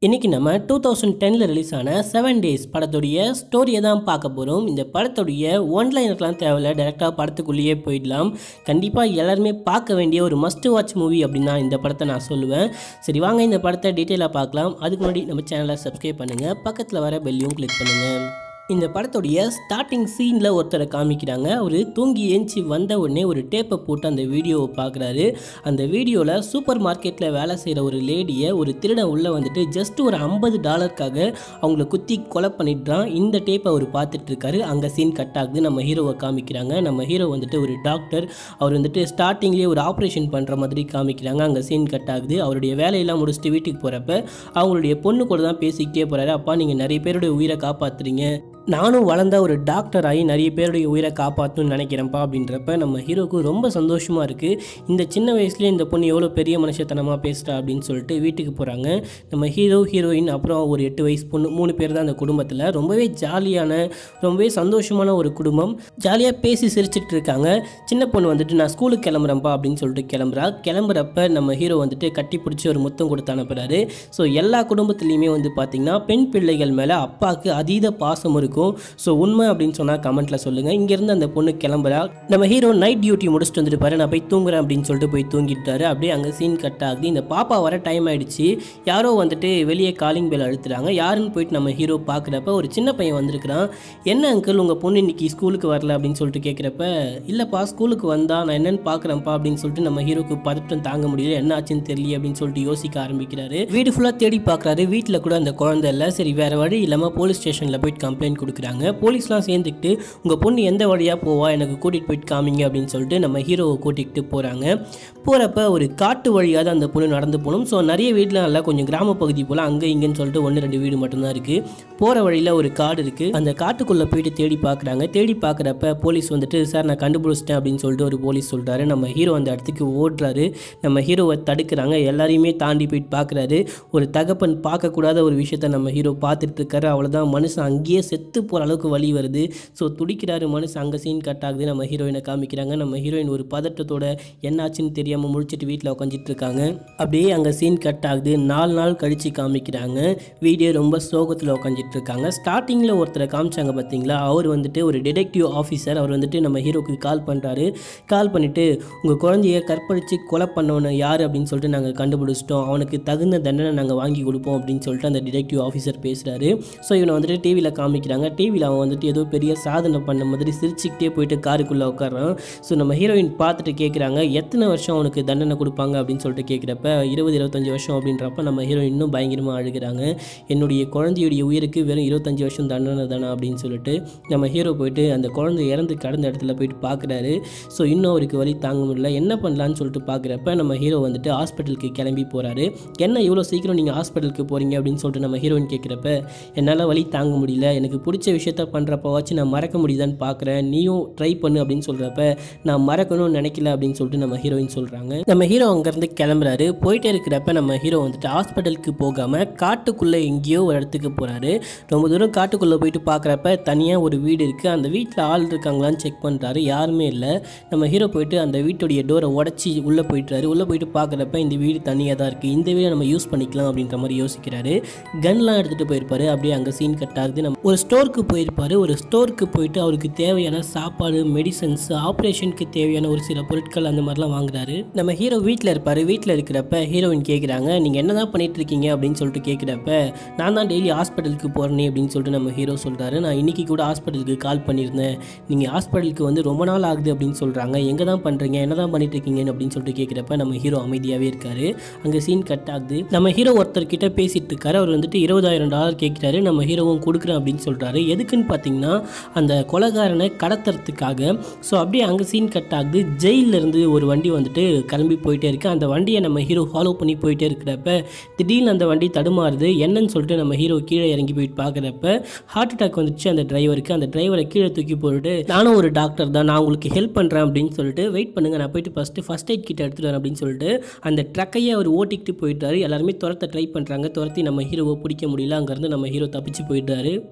இன்றைக்கி நம்ம two thousand டெனில் ரிலீஸ் ஆன செவன் டேஸ் படத்துடைய ஸ்டோரியை தான் பார்க்க போகிறோம் இந்த படத்துடைய ஒன்லைனர்லாம் தேவையில்ல டேரெக்டாக படத்துக்குள்ளேயே போயிடலாம் கண்டிப்பாக எல்லாருமே பார்க்க வேண்டிய ஒரு மஸ்ட் வாட்ச் மூவி அப்படின்னு தான் இந்த படத்தை நான் சொல்லுவேன் சரி வாங்க இந்த படத்தை டீட்டெயிலாக பார்க்கலாம் அதுக்கு முன்னாடி நம்ம சேனலை சப்ஸ்கிரைப் பண்ணுங்கள் பக்கத்தில் வர பெல்லையும் கிளிக் பண்ணுங்கள் இந்த படத்துடைய ஸ்டார்டிங் சீனில் ஒருத்தரை காமிக்கிறாங்க அவர் தூங்கி ஏஞ்சி வந்த உடனே ஒரு டேப்பை போட்டு அந்த வீடியோவை பார்க்குறாரு அந்த வீடியோவில் சூப்பர் மார்க்கெட்டில் வேலை செய்கிற ஒரு லேடியை ஒரு திருடன் உள்ளே வந்துட்டு ஜஸ்ட் ஒரு ஐம்பது டாலருக்காக அவங்கள குத்தி கொலை பண்ணிடுறான் இந்த டேப்பை அவர் பார்த்துட்டு இருக்காரு அங்கே சீன் கட் ஆகுது நம்ம ஹீரோவை காமிக்கிறாங்க நம்ம ஹீரோ வந்துட்டு ஒரு டாக்டர் அவர் வந்துட்டு ஸ்டார்டிங்லேயே ஒரு ஆப்ரேஷன் பண்ணுற மாதிரி காமிக்கிறாங்க அங்கே சீன் கட் ஆகுது அவருடைய வேலையெல்லாம் முடிச்சுட்டு வீட்டுக்கு போகிறப்ப அவங்களுடைய பொண்ணு கூட தான் பேசிக்கிட்டே போகிறாரு அப்பா நீங்கள் நிறைய பேருடைய உயிரை காப்பாற்றுறீங்க நானும் வளர்ந்த ஒரு டாக்டர் ஆகி நிறைய பேருடைய உயிரை காப்பாற்றணும்னு நினைக்கிறேன்ப்பா அப்படின்றப்ப நம்ம ஹீரோக்கு ரொம்ப சந்தோஷமாக இருக்குது இந்த சின்ன வயசுலேயே இந்த பொண்ணு எவ்வளோ பெரிய மனுஷத்தனமாக பேசுகிறா அப்படின்னு சொல்லிட்டு வீட்டுக்கு போகிறாங்க நம்ம ஹீரோ ஹீரோயின் அப்புறம் ஒரு எட்டு வயசு பொண்ணு மூணு பேர் தான் அந்த குடும்பத்தில் ரொம்பவே ஜாலியான ரொம்பவே சந்தோஷமான ஒரு குடும்பம் ஜாலியாக பேசி சிரிச்சிட்டு இருக்காங்க சின்ன பொண்ணு வந்துட்டு நான் ஸ்கூலுக்கு கிளம்புறேன்ப்பா அப்படின்னு சொல்லிட்டு கிளம்புறா கிளம்புறப்ப நம்ம ஹீரோ வந்துட்டு கட்டி பிடிச்சி ஒரு முத்தம் கொடுத்து அனுப்புகிறாரு ஸோ எல்லா குடும்பத்துலேயுமே வந்து பார்த்திங்கன்னா பெண் பிள்ளைகள் மேலே அப்பாவுக்கு அதீத பாசம் இருக்கும் ஸோ உண்மை அப்படின்னு சொன்னால் கமெண்ட்டில் சொல்லுங்கள் இங்கேருந்து அந்த பொண்ணு கிளம்புறா நம்ம ஹீரோ நைட் டியூட்டி முடிச்சுட்டு வந்துட்டு பாரு நான் போய் தூங்குறேன் அப்படின்னு சொல்லிட்டு போய் தூங்கிட்டாரு அப்படியே அங்கே சீன் கட் ஆகுது இந்த பாப்பா வர டைம் ஆயிடுச்சு யாரோ வந்துட்டு வெளியே காலிங் பெல் அழுத்துறாங்க யாருன்னு போயிட்டு நம்ம ஹீரோ பார்க்குறப்ப ஒரு சின்ன பையன் வந்திருக்கிறான் என்ன அங்கிள் உங்கள் பொண்ணு இன்னைக்கு ஸ்கூலுக்கு வரல அப்படின்னு சொல்லிட்டு கேட்குறப்ப இல்லைப்பா ஸ்கூலுக்கு வந்தா நான் என்னன்னு பார்க்குறேன்ப்பா அப்படின்னு சொல்லிட்டு நம்ம ஹீரோக்கு பதட்டம் தாங்க முடியல என்ன ஆச்சுன்னு தெரியல அப்படின்னு சொல்லிட்டு யோசிக்க ஆரம்பிக்கிறாரு வீடு ஃபுல்லாக தேடி பார்க்குறாரு வீட்டில் கூட அந்த குழந்தை இல்லை சரி வேறு வழி இல்லாமல் போலீஸ் ஸ்டேஷனில் போயிட்டு கம்ப்ளைண்ட் கொடுக்குறாங்க போலீஸ்லாம் சேர்ந்துக்கிட்டு உங்கள் பொண்ணு எந்த வழியாக போவா எனக்கு கூட்டிகிட்டு போயிட்டு காமிங்க அப்படின்னு சொல்லிட்டு நம்ம ஹீரோவை கூட்டிகிட்டு போகிறாங்க போகிறப்ப ஒரு காட்டு வழியாக தான் அந்த பொண்ணு நடந்து போகணும் ஸோ நிறைய வீட்டில் நல்லா கொஞ்சம் கிராம பகுதி போல் அங்கே இங்கேன்னு சொல்லிட்டு ஒன்று ரெண்டு வீடு மட்டும்தான் இருக்குது போகிற வழியில் ஒரு காடு இருக்குது அந்த காட்டுக்குள்ளே போயிட்டு தேடி பார்க்குறாங்க தேடி பார்க்குறப்ப போலீஸ் வந்துட்டு சார் நான் கண்டுபிடிச்சிட்டேன் அப்படின்னு சொல்லிட்டு ஒரு போலீஸ் சொல்கிறாரு நம்ம ஹீரோ அந்த இடத்துக்கு ஓடுறாரு நம்ம ஹீரோவை தடுக்கிறாங்க எல்லாரையுமே தாண்டி போயிட்டு பார்க்குறாரு ஒரு தகப்பன் பார்க்கக்கூடாத ஒரு விஷயத்த நம்ம ஹீரோ பார்த்துட்டு இருக்காரு அவ்வளோதான் மனுஷன் அங்கேயே செத்து போகிற அளவுக்கு வலி வருது ஸோ துடிக்கிறாரு மனுஷன் அங்கே சீன் கட் ஆகுது நம்ம ஹீரோயினை காமிக்கிறாங்க நம்ம ஹீரோயின் ஒரு பதட்டத்தோட என்னாச்சுன்னு தெரியாமல் முடிச்சிட்டு வீட்டில் உட்காந்துட்டு இருக்காங்க அப்படியே அங்கே சீன் கட் ஆகுது நாலு நாள் கழித்து காமிக்கிறாங்க வீடியோ ரொம்ப சோகத்தில் உட்காந்துட்டு இருக்காங்க ஸ்டார்டிங்கில் ஒருத்தரை காமிச்சாங்க பார்த்தீங்களா அவர் வந்துட்டு ஒரு டிடெக்டிவ் ஆஃபீஸர் அவர் வந்துட்டு நம்ம ஹீரோக்கு கால் பண்ணுறாரு கால் பண்ணிவிட்டு உங்கள் குழந்தைய கற்பழித்து கொலை பண்ணவனை யார் அப்படின்னு சொல்லிட்டு நாங்கள் கண்டுபிடிச்சிட்டோம் அவனுக்கு தகுந்த தண்டனை நாங்கள் வாங்கி கொடுப்போம் அப்படின்னு சொல்லிட்டு அந்த டிடெக்டிவ் ஆஃபீஸர் பேசுகிறாரு ஸோ இவனை வந்துட்டு டிவியில் காமிக்கிறாங்க டிவியில் அவன் வந்துட்டு ஏதோ பெரிய சாதனை பண்ண மாதிரி சிரிச்சுக்கிட்டே போயிட்டு காருக்குள்ளே உட்காரான் ஸோ நம்ம ஹீரோயின் பார்த்துட்டு கேட்குறாங்க எத்தனை வருஷம் அவனுக்கு தண்டனை கொடுப்பாங்க அப்படின்னு சொல்லிட்டு கேட்குறப்ப இருபது இருபத்தஞ்சி வருஷம் அப்படின்றப்ப நம்ம ஹீரோயின் இன்னும் பயங்கரமாக அழுகிறாங்க என்னுடைய குழந்தையுடைய உயிருக்கு வெறும் இருபத்தஞ்சி வருஷம் தண்டனை தானே அப்படின்னு சொல்லிட்டு நம்ம ஹீரோ போயிட்டு அந்த குழந்தை இறந்து கடந்த இடத்துல போயிட்டு பார்க்குறாரு ஸோ இன்னும் அவருக்கு வழி தாங்க முடியல என்ன பண்ணலான்னு சொல்லிட்டு பார்க்குறப்ப நம்ம ஹீரோ வந்துட்டு ஹாஸ்பிட்டலுக்கு கிளம்பி போகிறாரு என்ன இவ்வளோ சீக்கிரம் நீங்கள் ஹாஸ்பிட்டலுக்கு போகிறீங்க அப்படின்னு சொல்லிட்டு நம்ம ஹீரோயின் கேட்குறப்ப என்னால் வழி தாங்க முடியல எனக்கு பிடிச்ச விஷயத்த பண்ணுறப்பவாச்சும் நான் மறக்க முடியுதான்னு பார்க்குறேன் நீயும் ட்ரை பண்ணு அப்படின்னு சொல்கிறப்ப நான் மறக்கணும்னு நினைக்கல அப்படின்னு சொல்லிட்டு நம்ம ஹீரோயின் சொல்கிறாங்க நம்ம ஹீரோ அங்கேருந்து கிளம்புறாரு போயிட்டே இருக்கிறப்ப நம்ம ஹீரோ வந்துட்டு ஹாஸ்பிட்டலுக்கு போகாமல் காட்டுக்குள்ளே எங்கேயோ ஒரு இடத்துக்கு போகிறாரு ரொம்ப தூரம் காட்டுக்குள்ளே போயிட்டு பார்க்குறப்ப தனியாக ஒரு வீடு இருக்குது அந்த வீட்டில் ஆள் இருக்காங்களான்னு செக் பண்ணுறாரு யாருமே இல்லை நம்ம ஹீரோ போயிட்டு அந்த வீட்டுடைய டோரை உடச்சி உள்ளே போயிட்டுறாரு உள்ளே போயிட்டு பார்க்குறப்ப இந்த வீடு தனியாக தான் இருக்குது இந்த வீடை நம்ம யூஸ் பண்ணிக்கலாம் அப்படின்ற மாதிரி யோசிக்கிறாரு கன்லாம் எடுத்துகிட்டு போயிருப்பாரு அப்படியே அங்கே சீன் கட் ஆகுது நம்ம ஒரு ஸ்டோருக்கு போயிருப்பாரு ஒரு ஸ்டோருக்கு போயிட்டு அவருக்கு தேவையான சாப்பாடு மெடிசன்ஸ் ஆப்ரேஷனுக்கு தேவையான ஒரு சில பொருட்கள் அந்த மாதிரிலாம் வாங்குறாரு நம்ம ஹீரோ வீட்டில் இருப்பார் வீட்டில் இருக்கிறப்ப ஹீரோயின் கேட்குறாங்க நீங்கள் என்ன தான் பண்ணிட்டு இருக்கீங்க அப்படின்னு சொல்லிட்டு கேட்குறப்ப நான் தான் டெய்லி ஹாஸ்பிட்டலுக்கு போகிறேனே அப்படின்னு சொல்லிட்டு நம்ம ஹீரோ சொல்கிறாரு நான் இன்னைக்கு கூட ஹாஸ்பிட்டலுக்கு கால் பண்ணியிருந்தேன் நீங்கள் ஹாஸ்பிட்டலுக்கு வந்து ரொம்ப நாள் ஆகுது அப்படின்னு சொல்கிறாங்க எங்கே தான் பண்ணுறீங்க என்ன தான் பண்ணிட்டு இருக்கீங்க அப்படின்னு சொல்லிட்டு கேட்குறப்ப நம்ம ஹீரோ அமைதியாகவே இருக்காரு அங்கே சீன் கட் ஆகுது நம்ம ஹீரோ ஒருத்தர் கிட்ட பேசிட்டு இருக்காரு அவர் வந்துட்டு இருபதாயிரம் டாலர் கேட்குறாரு நம்ம ஹீரோவும் கொடுக்குறேன் அப்படின்னு சொல்கிறாரு எதுக்குன்னு பார்த்தீங்கன்னா அந்த கொலகாரனை கடத்துறதுக்காக ஸோ அப்படியே அங்கே சீன் கட் ஆகுது ஜெயில்ல இருந்து ஒரு வண்டி வந்துட்டு கிளம்பி போயிட்டே இருக்கு அந்த வண்டியை நம்ம ஹீரோ ஃபாலோ பண்ணி போயிட்டே இருக்கிறப்ப திடீர்னு அந்த வண்டி தடுமாறுது என்னன்னு சொல்லிட்டு நம்ம ஹீரோ கீழே இறங்கி போயிட்டு பார்க்குறப்ப ஹார்ட் அட்டாக் வந்துச்சு அந்த டிரைவருக்கு அந்த டிரைவரை கீழே தூக்கி போட்டுட்டு நானும் ஒரு டாக்டர் தான் நான் உங்களுக்கு ஹெல்ப் பண்ணுறேன் அப்படின்னு சொல்லிட்டு வெயிட் பண்ணுங்க நான் போயிட்டு ஃபஸ்ட்டு ஃபஸ்ட் எய்ட் கிட்ட எடுத்துட்டு வரேன் அப்படின்னு சொல்லிட்டு அந்த ட்ரக்கையே அவர் ஓட்டிக்கிட்டு போயிட்டாரு எல்லாருமே துரத்த ட்ரை பண்ணுறாங்க துரத்தி நம்ம ஹீரோவை பிடிக்க முடியல அங்கேருந்து நம்ம ஹீரோ தப்பிச்சு போயிட்டாரு தப்பிச்சு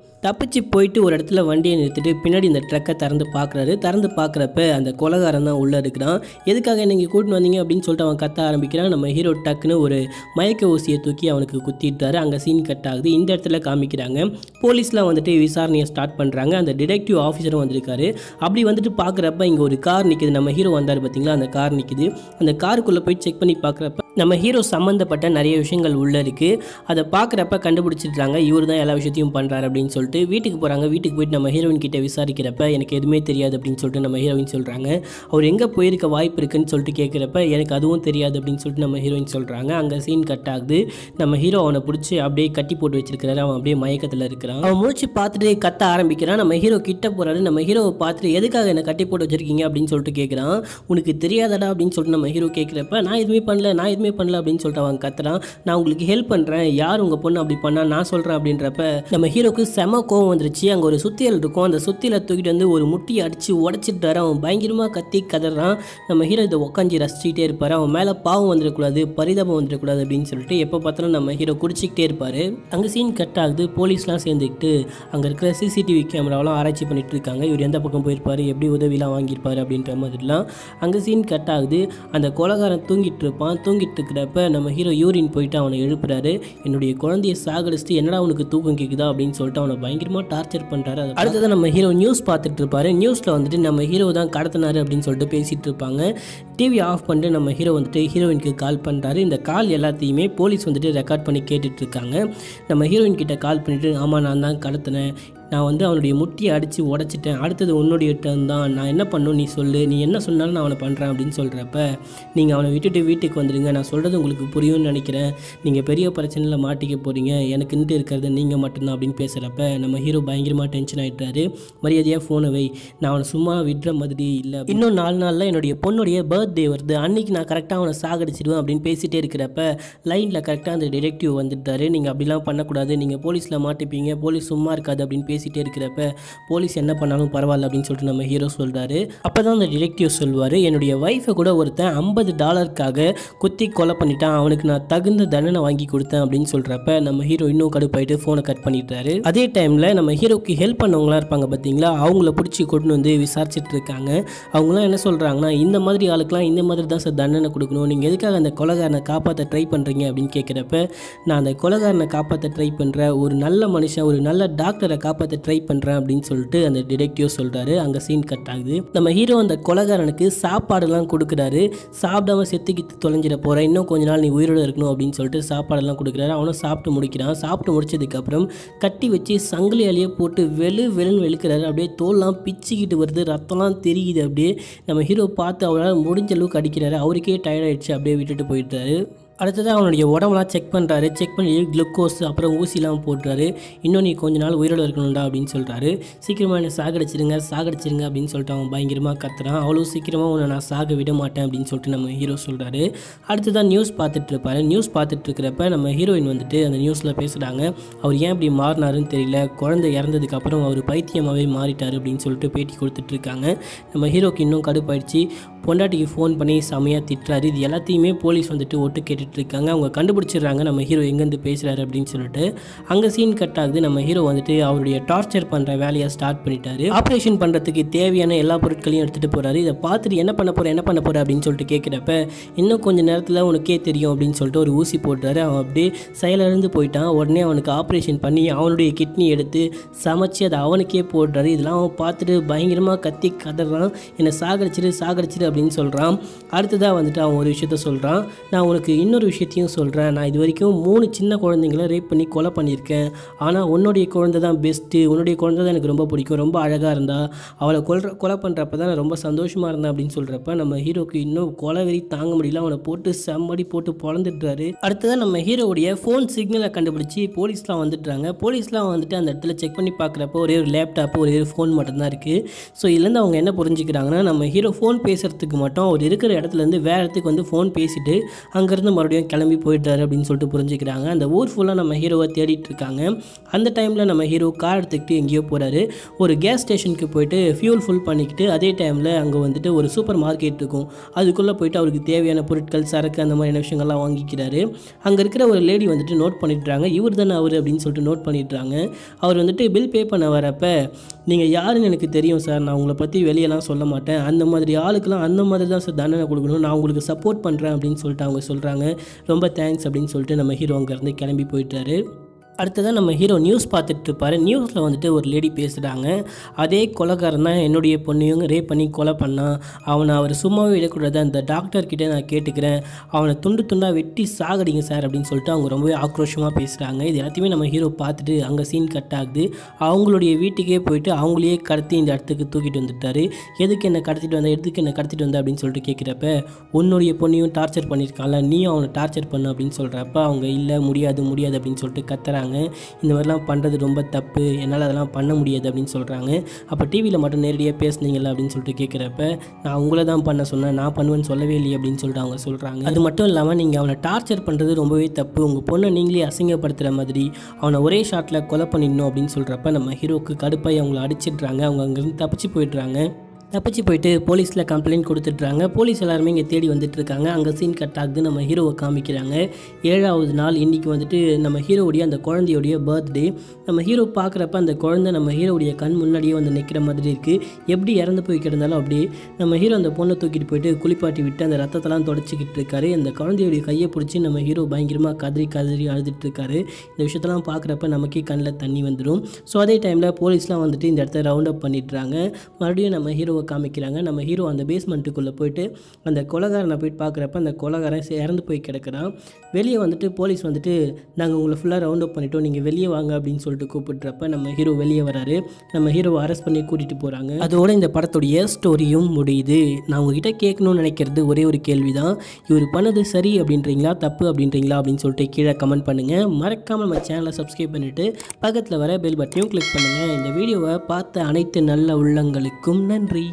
தப்பிச்சு போயிட்டு ஒரு இடத்துல வண்டியை நிறுத்திட்டு பின்னாடி இந்த ட்ரக்கை திறந்து பார்க்குறாரு திறந்து பார்க்குறப்ப அந்த கொலகாரன் தான் உள்ளே இருக்கிறான் எதுக்காக நீங்கள் கூட்டின்னு வந்தீங்க அப்படின்னு சொல்லிட்டு அவன் கத்த ஆரம்பிக்கிறான் நம்ம ஹீரோ டக்குன்னு ஒரு மயக்க ஊசியை தூக்கி அவனுக்கு குத்திட்டாரு அங்கே சீன் கட் ஆகுது இந்த இடத்துல காமிக்கிறாங்க போலீஸ்லாம் வந்துட்டு விசாரணையை ஸ்டார்ட் பண்ணுறாங்க அந்த டிடெக்டிவ் ஆஃபீஸரும் வந்திருக்காரு அப்படி வந்துட்டு பார்க்குறப்ப இங்கே ஒரு கார் நிற்கிது நம்ம ஹீரோ வந்தார் பார்த்தீங்களா அந்த கார் நிற்கிது அந்த காருக்குள்ளே போய் செக் பண்ணி பார்க்குறப்ப நம்ம ஹீரோ சம்மந்தப்பட்ட நிறைய விஷயங்கள் உள்ளே இருக்குது அதை பார்க்குறப்ப கண்டுபிடிச்சிடுறாங்க இவர் தான் எல்லா விஷயத்தையும் பண்ணுறாரு அப்படின்னு சொல்லிட்டு வீட்டுக்கு போகிறாங்க வீட்டுக்கு போயிட்டு நம்ம ஹீரோயின் கிட்ட விசாரிக்கிறப்ப எனக்கு எதுவுமே தெரியாது அப்படின்னு சொல்லிட்டு நம்ம ஹீரோயின் சொல்கிறாங்க அவர் எங்கே போயிருக்க வாய்ப்பு இருக்குன்னு சொல்லிட்டு கேட்குறப்ப எனக்கு அதுவும் தெரியாது அப்படின்னு சொல்லிட்டு நம்ம ஹீரோயின் சொல்கிறாங்க அங்கே சீன் கட் ஆகுது நம்ம ஹீரோ அவனை பிடிச்சி அப்படியே கட்டி போட்டு வச்சிருக்கிறாரு அவன் அப்படியே மயக்கத்தில் இருக்கிறான் அவன் முடிச்சு பார்த்துட்டு கத்த ஆரம்பிக்கிறான் நம்ம ஹீரோ கிட்ட போகிறாரு நம்ம ஹீரோவை பார்த்துட்டு எதுக்காக என்னை கட்டி போட்டு வச்சிருக்கீங்க அப்படின்னு சொல்லிட்டு கேட்குறான் உனக்கு தெரியாதடா அப்படின்னு சொல்லிட்டு நம்ம ஹீரோ கேட்குறப்ப நான் எதுவுமே பண்ணல நான் எதுவுமே பண்ணல அப்படின்னு சொல்லிட்டு அவன் கத்துறான் நான் உங்களுக்கு ஹெல்ப் பண்ணுறேன் யார் உங்கள் பொண்ணு அப்படி பண்ணா நான் சொல்கிறேன் அப்படின்றப்ப நம்ம ஹீரோக்கு செம கோவம் வந்துருச்சு அங்கே ஒரு சுத்தியல் இருக்கும் அந்த சுத்தியலை தூக்கிட்டு வந்து ஒரு முட்டியை அடித்து உடச்சிட்டாரு அவன் பயங்கரமாக கத்தி கதறான் நம்ம ஹீரோ இதை உட்காந்து ரசிச்சுட்டே இருப்பார் அவன் மேலே பாவம் வந்துடக்கூடாது பரிதாபம் வந்துடக்கூடாது அப்படின்னு சொல்லிட்டு எப்போ பார்த்தாலும் நம்ம ஹீரோ குடிச்சிக்கிட்டே இருப்பார் அங்கே சீன் கட் ஆகுது போலீஸ்லாம் சேர்ந்துக்கிட்டு அங்கே இருக்கிற சிசிடிவி கேமராவெலாம் ஆராய்ச்சி பண்ணிட்டு இருக்காங்க இவர் எந்த பக்கம் போயிருப்பார் எப்படி உதவிலாம் வாங்கியிருப்பார் அப்படின்ற மாதிரிலாம் அங்கே சீன் கட் ஆகுது அந்த கொலகாரன் தூங்கிட்டு இருப்பான் தூங்கிட்டு இருக்கிறப்ப நம்ம ஹீரோ யூரின் போயிட்டு அவனை எழுப்புறாரு என்னுடைய குழந்தைய சாகடிச்சிட்டு என்னடா அவனுக்கு தூக்கம் கேட்குதா அப்படின்னு சொல்லிட்டு அவனை பயங்கரமாக டார்ச்சர் பண்ணுறாரு அடுத்தது நம்ம ஹீரோ நியூஸ் பார்த்துட்டு இருப்பாரு நியூஸில் வந்துட்டு நம்ம ஹீரோ தான் கடத்தினாரு அப்படின்னு சொல்லிட்டு பேசிட்டு இருப்பாங்க டிவி ஆஃப் பண்ணிட்டு நம்ம ஹீரோ வந்துட்டு ஹீரோயினுக்கு கால் பண்ணுறாரு இந்த கால் எல்லாத்தையுமே போலீஸ் வந்துட்டு ரெக்கார்ட் பண்ணி கேட்டுட்டு இருக்காங்க நம்ம ஹீரோயின் கிட்ட கால் பண்ணிட்டு ஆமாம் நான் தான் கடத்தினேன் நான் வந்து அவனுடைய முட்டியை அடித்து உடச்சிட்டேன் அடுத்தது உன்னுடைய டர்ன் தான் நான் என்ன பண்ணும் நீ சொல்லு நீ என்ன சொன்னாலும் நான் அவனை பண்ணுறேன் அப்படின்னு சொல்கிறப்ப நீங்கள் அவனை விட்டுட்டு வீட்டுக்கு வந்துடுங்க நான் சொல்கிறது உங்களுக்கு புரியும்னு நினைக்கிறேன் நீங்கள் பெரிய பிரச்சனையில் மாட்டிக்க போகிறீங்க எனக்குன்ட்டு இருக்கிறது நீங்கள் மட்டும்தான் அப்படின்னு பேசுகிறப்ப நம்ம ஹீரோ பயங்கரமாக டென்ஷன் ஆகிட்டாரு மரியாதையாக ஃபோனை வை நான் அவனை சும்மா விடுற மாதிரி இல்லை இன்னும் நாலு நாளில் என்னுடைய பொண்ணுடைய பர்த்டே வருது அன்னைக்கு நான் கரெக்டாக அவனை சாகடிச்சிடுவேன் அப்படின்னு பேசிகிட்டே இருக்கிறப்ப லைனில் கரெக்டாக அந்த டிடெக்டிவ் வந்துட்டாரு நீங்கள் அப்படிலாம் பண்ணக்கூடாது நீங்கள் போலீஸில் மாட்டிப்பீங்க போலீஸ் சும்மா இருக்காது அப்படின்னு பேசிகிட்டே இருக்கிறப்ப போலீஸ் என்ன பண்ணாலும் பரவாயில்ல அப்படின்னு சொல்லிட்டு நம்ம ஹீரோ சொல்கிறாரு அப்போ தான் அந்த டிடெக்டிவ் சொல்வார் என்னுடைய ஒய்ஃபை கூட ஒருத்தன் ஐம்பது டாலருக்காக குத்தி கொலை பண்ணிட்டான் அவனுக்கு நான் தகுந்த தண்டனை வாங்கி கொடுத்தேன் அப்படின்னு சொல்கிறப்ப நம்ம ஹீரோ இன்னும் கடுப்பாயிட்டு ஃபோனை கட் பண்ணிட்டாரு அதே டைமில் நம்ம ஹீரோக்கு ஹெல்ப் பண்ணவங்களாம் இருப்பாங்க பார்த்தீங்களா அவங்கள பிடிச்சி கொண்டு வந்து விசாரிச்சுட்டு இருக்காங்க அவங்களாம் என்ன சொல்கிறாங்கன்னா இந்த மாதிரி ஆளுக்கெல்லாம் இந்த மாதிரி தான் சார் தண்டனை கொடுக்கணும் நீங்கள் எதுக்காக அந்த கொலகாரனை காப்பாற்ற ட்ரை பண்ணுறீங்க அப்படின்னு கேட்குறப்ப நான் அந்த கொலகாரனை காப்பாற்ற ட்ரை பண்ணுறேன் ஒரு நல்ல மனுஷன் ஒரு நல்ல டாக்டரை காப்பாற்ற ட்ரை பண்ணுறேன் அப்படின்னு சொல்லிட்டு அந்த டிடெக்டிவ் சொல்கிறாரு அங்கே சீன் கட் ஆகுது நம்ம ஹீரோ அந்த கொலகாரனுக்கு சாப்பாடெல்லாம் கொடுக்குறாரு சாப்பிடாம செத்துக்கிட்டு தொலைஞ்சிட போகிறேன் இன்னும் கொஞ்ச நாள் நீ உயிரோடு இருக்கணும் அப்படின்னு சொல்லிட்டு சாப்பாடெல்லாம் கொடுக்குறாரு அவனும் சாப்பிட்டு முடிக்கிறான் சாப்பிட்டு முடிச்சதுக்கப்புறம் கட்டி வச்சு சங்கிலியாலேயே போட்டு வெளு வெளுன்னு வெளுக்கிறாரு அப்படியே தோல்லாம் பிச்சுக்கிட்டு வருது ரத்தம்லாம் தெரியுது அப்படியே நம்ம ஹீரோ பார்த்து அவரால் முடிஞ்ச அளவுக்கு அடிக்கிறாரு அவருக்கே டயர்ட் ஆயிடுச்சு அப்படியே விட்டுட்டு போயிட்டாரு அடுத்தது அவனுடைய உடம்புலாம் செக் பண்ணுறாரு செக் பண்ணி குளுக்கோஸ் அப்புறம் ஊசிலாம் போட்டுறாரு இன்னும் நீ கொஞ்ச நாள் உயிரோடு இருக்கணும்டா அப்படின்னு சொல்கிறாரு சீக்கிரமாக என்னை சாகடிச்சிருங்க சாகடிச்சிருங்க அப்படின்னு சொல்லிட்டு அவன் பயங்கரமாக கத்துறான் அவ்வளோ சீக்கிரமாக உன்னை நான் சாக விட மாட்டேன் அப்படின்னு சொல்லிட்டு நம்ம ஹீரோ சொல்கிறாரு அடுத்ததான் நியூஸ் பார்த்துட்டு இருப்பாரு நியூஸ் பார்த்துட்டு இருக்கிறப்ப நம்ம ஹீரோயின் வந்துட்டு அந்த நியூஸில் பேசுகிறாங்க அவர் ஏன் இப்படி மாறினாருன்னு தெரியல குழந்தை இறந்ததுக்கு அப்புறம் அவர் பைத்தியமாகவே மாறிட்டார் அப்படின்னு சொல்லிட்டு பேட்டி கொடுத்துட்டு இருக்காங்க நம்ம ஹீரோக்கு இன்னும் கடுப்பாயிடுச்சு பொண்டாட்டிக்கு ஃபோன் பண்ணி செமையாக திட்டுறாரு இது எல்லாத்தையுமே போலீஸ் வந்துட்டு ஒட்டு கேட்டுட்டு இருக்காங்க அவங்க கண்டுபிடிச்சிடுறாங்க நம்ம ஹீரோ எங்கேருந்து பேசுகிறாரு அப்படின்னு சொல்லிட்டு அங்கே சீன் கட் ஆகுது நம்ம ஹீரோ வந்துட்டு அவருடைய டார்ச்சர் பண்ணுற வேலையை ஸ்டார்ட் பண்ணிட்டாரு ஆப்ரேஷன் பண்ணுறதுக்கு தேவையான எல்லா பொருட்களையும் எடுத்துகிட்டு போகிறாரு இதை பார்த்துட்டு என்ன பண்ண போகிற என்ன பண்ண போகிற அப்படின்னு சொல்லிட்டு கேட்குறப்ப இன்னும் கொஞ்சம் நேரத்தில் உனக்கே தெரியும் அப்படின்னு சொல்லிட்டு ஒரு ஊசி போட்டுறாரு அவன் அப்படியே செயலிழந்து போயிட்டான் உடனே அவனுக்கு ஆப்ரேஷன் பண்ணி அவனுடைய கிட்னி எடுத்து சமைச்சு அதை அவனுக்கே போடுறாரு இதெல்லாம் அவன் பார்த்துட்டு பயங்கரமாக கத்தி கதறான் என்னை சாகடிச்சிரு சாகடிச்சிரு அப்படின்னு சொல்கிறான் அடுத்ததாக வந்துட்டு அவன் ஒரு விஷயத்த சொல்கிறான் நான் உனக்கு இன்னொரு விஷயத்தையும் சொல்கிறேன் நான் இது வரைக்கும் மூணு சின்ன குழந்தைங்கள ரேப் பண்ணி கொலை பண்ணியிருக்கேன் ஆனால் உன்னுடைய குழந்தை தான் பெஸ்ட்டு உன்னுடைய குழந்தை தான் எனக்கு ரொம்ப பிடிக்கும் ரொம்ப அழகாக இருந்தா அவளை கொல்ற கொலை பண்ணுறப்ப தான் நான் ரொம்ப சந்தோஷமாக இருந்தேன் அப்படின்னு சொல்கிறப்ப நம்ம ஹீரோக்கு இன்னும் கொலை வெறி தாங்க முடியல அவனை போட்டு செம்மடி போட்டு பொழந்துட்டுறாரு அடுத்ததாக நம்ம ஹீரோவுடைய ஃபோன் சிக்னலை கண்டுபிடிச்சி போலீஸ்லாம் வந்துடுறாங்க போலீஸ்லாம் வந்துட்டு அந்த இடத்துல செக் பண்ணி பார்க்குறப்ப ஒரே ஒரு லேப்டாப் ஒரே ஒரு ஃபோன் மட்டும்தான் இருக்குது ஸோ இதுலேருந்து அவங்க என்ன புரிஞ்சுக்கிறாங்கன்னா நம்ம ஹீரோ ஃபோன் பேசுகிறதுக்கு நிமிஷத்துக்கு மட்டும் அவர் இருக்கிற இடத்துலேருந்து வேறு இடத்துக்கு வந்து ஃபோன் பேசிட்டு அங்கேருந்து மறுபடியும் கிளம்பி போயிட்டாரு அப்படின்னு சொல்லிட்டு புரிஞ்சுக்கிறாங்க அந்த ஊர் ஃபுல்லாக நம்ம ஹீரோவை தேடிட்டு இருக்காங்க அந்த டைமில் நம்ம ஹீரோ கார் எடுத்துக்கிட்டு எங்கேயோ போகிறாரு ஒரு கேஸ் ஸ்டேஷனுக்கு போயிட்டு ஃபியூல் ஃபுல் பண்ணிக்கிட்டு அதே டைமில் அங்கே வந்துட்டு ஒரு சூப்பர் மார்க்கெட் இருக்கும் அதுக்குள்ளே போயிட்டு அவருக்கு தேவையான பொருட்கள் சரக்கு அந்த மாதிரியான விஷயங்கள்லாம் வாங்கிக்கிறாரு அங்கே இருக்கிற ஒரு லேடி வந்துட்டு நோட் பண்ணிட்டுறாங்க இவர் தானே அவர் அப்படின்னு சொல்லிட்டு நோட் பண்ணிடுறாங்க அவர் வந்துட்டு பில் பே பண்ண வரப்ப நீங்கள் யாருன்னு எனக்கு தெரியும் சார் நான் உங்களை பற்றி வெளியெல்லாம் சொல்ல மாட்டேன் அந்த மாதிரி ஆளுக்கெல்லாம் அந்த மாதிரி தான் சார் தண்டனை கொடுக்கணும் நான் உங்களுக்கு சப்போர்ட் பண்ணுறேன் அப்படின்னு சொல்லிட்டு அவங்க சொல்கிறாங்க ரொம்ப தேங்க்ஸ் அப்படின்னு சொல்லிட்டு நம்ம ஹீரோ அங்கேருந்து கிளம்பி போயிட்டாரு அடுத்ததான் நம்ம ஹீரோ நியூஸ் பார்த்துட்டு இருப்பாரு நியூஸில் வந்துட்டு ஒரு லேடி பேசுகிறாங்க அதே கொலைக்காரன் தான் என்னுடைய பொண்ணையும் ரேப் பண்ணி கொலை பண்ணான் அவனை அவர் சும்மாவே விடக்கூடாது அந்த டாக்டர் கிட்டே நான் கேட்டுக்கிறேன் அவனை துண்டு துண்டாக வெட்டி சாகடிங்க சார் அப்படின்னு சொல்லிட்டு அவங்க ரொம்பவே ஆக்ரோஷமாக பேசுகிறாங்க இது எல்லாத்தையுமே நம்ம ஹீரோ பார்த்துட்டு அங்கே சீன் கட் ஆகுது அவங்களுடைய வீட்டுக்கே போயிட்டு அவங்களையே கடத்தி இந்த இடத்துக்கு தூக்கிட்டு வந்துட்டாரு எதுக்கு என்ன கடத்திட்டு வந்த எதுக்கு என்ன கடத்திட்டு வந்த அப்படின்னு சொல்லிட்டு கேட்குறப்ப உன்னுடைய பொண்ணையும் டார்ச்சர் பண்ணியிருக்கான்ல நீயும் அவனை டார்ச்சர் பண்ணு அப்படின்னு சொல்கிறப்ப அவங்க இல்லை முடியாது முடியாது அப்படின்னு சொல்லிட்டு கத்துறாங்க இந்த மாதிரிலாம் பண்ணுறது ரொம்ப தப்பு என்னால் அதெல்லாம் பண்ண முடியாது அப்படின்னு சொல்கிறாங்க அப்போ டிவியில் மட்டும் நேரடியாக பேசுனீங்கல்ல அப்படின்னு சொல்லிட்டு கேட்குறப்ப நான் உங்களை தான் பண்ண சொன்னேன் நான் பண்ணுவேன்னு சொல்லவே இல்லையே அப்படின்னு சொல்லிட்டு அவங்க சொல்கிறாங்க அது மட்டும் இல்லாமல் நீங்கள் அவனை டார்ச்சர் பண்ணுறது ரொம்பவே தப்பு உங்கள் பொண்ணை நீங்களே அசிங்கப்படுத்துகிற மாதிரி அவனை ஒரே ஷாட்டில் கொலை பண்ணிடணும் அப்படின்னு சொல்கிறப்ப நம்ம ஹீரோக்கு கடுப்பாய் அவங்கள அடிச்சிடுறாங்க அவங்க அங்கேருந்து தப்பிச்சு போயிடுறாங்க தப்பிச்சு போயிட்டு போலீஸில் கம்ப்ளைண்ட் கொடுத்துட்றாங்க போலீஸ் எல்லாருமே இங்கே தேடி வந்துட்டு இருக்காங்க அங்கே சீன் கட் ஆகுது நம்ம ஹீரோவை காமிக்கிறாங்க ஏழாவது நாள் இன்றைக்கி வந்துட்டு நம்ம ஹீரோவுடைய அந்த குழந்தையுடைய பர்த்டே நம்ம ஹீரோ பார்க்குறப்ப அந்த குழந்தை நம்ம ஹீரோவுடைய கண் முன்னாடியே வந்து நிற்கிற மாதிரி இருக்குது எப்படி இறந்து போய் கிடந்தாலும் அப்படியே நம்ம ஹீரோ அந்த பொண்ணை தூக்கிட்டு போயிட்டு குளிப்பாட்டி விட்டு அந்த ரத்தத்தெல்லாம் தொடச்சிக்கிட்டு இருக்காரு அந்த குழந்தையுடைய கையை பிடிச்சி நம்ம ஹீரோ பயங்கரமாக கதறி கதறி அழுதுட்டு இருக்காரு இந்த விஷயத்தெல்லாம் பார்க்குறப்ப நமக்கே கண்ணில் தண்ணி வந்துடும் ஸோ அதே டைமில் போலீஸ்லாம் வந்துட்டு இந்த இடத்த ரவுண்ட் அப் பண்ணிடுறாங்க மறுபடியும் நம்ம ஹீரோவை காமிக்கிறாங்க நம்ம ஹீரோ அந்த பேஸ்மெண்ட்டுக்குள்ளே போயிட்டு அந்த கொலகாரனை போயிட்டு பார்க்குறப்ப அந்த கொலகாரன் சே- இறந்து போய் கிடக்குறான் வெளியே வந்துட்டு போலீஸ் வந்துட்டு நாங்கள் உங்களை ஃபுல்லாக ரவுண்ட் அப் பண்ணிட்டோம் நீங்கள் வெளியே வாங்க அப்படின்னு சொல்லிட்டு கூப்பிட்றப்ப நம்ம ஹீரோ வெளியே வராரு நம்ம ஹீரோவை அரெஸ்ட் பண்ணி கூட்டிகிட்டு போகிறாங்க அதோட இந்த படத்துடைய ஸ்டோரியும் முடியுது நான் உங்ககிட்ட கேட்கணும்னு நினைக்கிறது ஒரே ஒரு கேள்வி தான் இவர் பண்ணது சரி அப்படின்றீங்களா தப்பு அப்படின்றீங்களா அப்படின்னு சொல்லிட்டு கீழே கமெண்ட் பண்ணுங்கள் மறக்காமல் நம்ம சேனலை சப்ஸ்கிரைப் பண்ணிவிட்டு பக்கத்தில் வர பெல் பட்டனையும் கிளிக் பண்ணுங்கள் இந்த வீடியோவை பார்த்த அனைத்து நல்ல உள்ளங்களுக்கும் நன்றி